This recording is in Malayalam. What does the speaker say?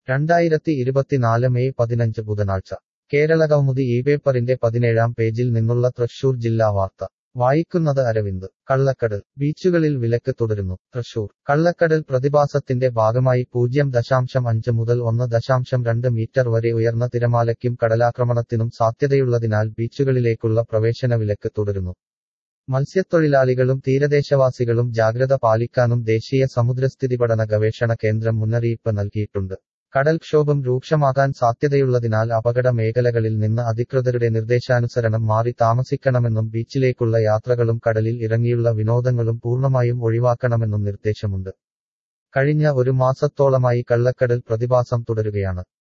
രണ്ടായിരത്തി ഇരുപത്തിനാല് മെയ് പതിനഞ്ച് ബുധനാഴ്ച കേരള കൗമുദി ഈ പേപ്പറിന്റെ പതിനേഴാം പേജിൽ നിന്നുള്ള തൃശൂർ ജില്ലാ വാർത്ത വായിക്കുന്നത് അരവിന്ദ് കള്ളക്കടൽ ബീച്ചുകളിൽ വിലക്ക് തുടരുന്നു തൃശൂർ കള്ളക്കടൽ പ്രതിഭാസത്തിന്റെ ഭാഗമായി പൂജ്യം ദശാംശം അഞ്ച് മുതൽ ഒന്ന് ദശാംശം രണ്ട് മീറ്റർ വരെ ഉയർന്ന തിരമാലയ്ക്കും കടലാക്രമണത്തിനും സാധ്യതയുള്ളതിനാൽ ബീച്ചുകളിലേക്കുള്ള പ്രവേശന വിലക്ക് തുടരുന്നു മത്സ്യത്തൊഴിലാളികളും തീരദേശവാസികളും ജാഗ്രത പാലിക്കാനും ദേശീയ സമുദ്രസ്ഥിതി പഠന ഗവേഷണ കേന്ദ്രം മുന്നറിയിപ്പ് നൽകിയിട്ടുണ്ട് കടൽക്ഷോഭം രൂക്ഷമാകാൻ സാധ്യതയുള്ളതിനാൽ അപകട മേഖലകളിൽ നിന്ന് അധികൃതരുടെ നിർദ്ദേശാനുസരണം മാറി താമസിക്കണമെന്നും ബീച്ചിലേക്കുള്ള യാത്രകളും കടലിൽ ഇറങ്ങിയുള്ള വിനോദങ്ങളും പൂർണ്ണമായും ഒഴിവാക്കണമെന്നും നിർദ്ദേശമുണ്ട് കഴിഞ്ഞ ഒരു മാസത്തോളമായി കള്ളക്കടൽ പ്രതിഭാസം തുടരുകയാണ്